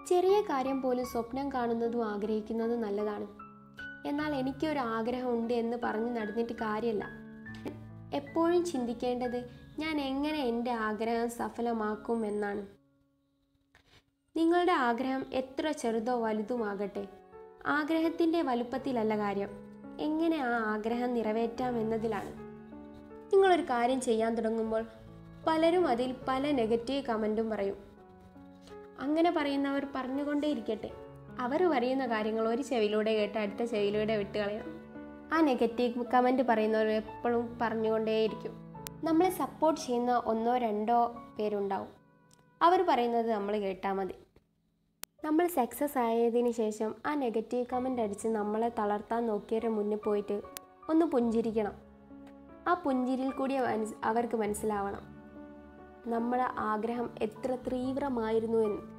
ചെറിയ കാര്യം പോലും സ്വപ്നം കാണുന്നതും ആഗ്രഹിക്കുന്നതും നല്ലതാണ് എന്നാൽ എനിക്കൊരു ആഗ്രഹമുണ്ട് എന്ന് പറഞ്ഞ് നടന്നിട്ട് കാര്യമല്ല എപ്പോഴും ചിന്തിക്കേണ്ടത് ഞാൻ എങ്ങനെ എൻ്റെ ആഗ്രഹം സഫലമാക്കും എന്നാണ് നിങ്ങളുടെ ആഗ്രഹം എത്ര ചെറുതോ വലുതുമാകട്ടെ ആഗ്രഹത്തിൻ്റെ വലുപ്പത്തിലല്ല കാര്യം എങ്ങനെ ആ ആഗ്രഹം നിറവേറ്റാം എന്നതിലാണ് നിങ്ങളൊരു കാര്യം ചെയ്യാൻ തുടങ്ങുമ്പോൾ പലരും അതിൽ പല നെഗറ്റീവ് കമൻറ്റും പറയും അങ്ങനെ പറയുന്നവർ പറഞ്ഞുകൊണ്ടേയിരിക്കട്ടെ അവർ പറയുന്ന കാര്യങ്ങൾ ഒരു ചെവിയിലൂടെ കേട്ട് അടുത്ത ചെവിയിലൂടെ വിട്ട് കളയണം ആ നെഗറ്റീവ് കമൻറ്റ് പറയുന്നവർ എപ്പോഴും പറഞ്ഞുകൊണ്ടേയിരിക്കും നമ്മളെ സപ്പോർട്ട് ചെയ്യുന്ന ഒന്നോ രണ്ടോ പേരുണ്ടാവും അവർ പറയുന്നത് നമ്മൾ കേട്ടാൽ മതി നമ്മൾ സക്സസ് ആയതിന് ശേഷം ആ നെഗറ്റീവ് കമൻ്റ് അടിച്ച് നമ്മളെ തളർത്താൻ നോക്കിയവരുടെ മുന്നിൽ പോയിട്ട് ഒന്ന് പുഞ്ചിരിക്കണം ആ പുഞ്ചിരിയിൽ കൂടി മനസ് അവർക്ക് മനസ്സിലാവണം നമ്മുടെ ആഗ്രഹം എത്ര തീവ്രമായിരുന്നു എന്ന്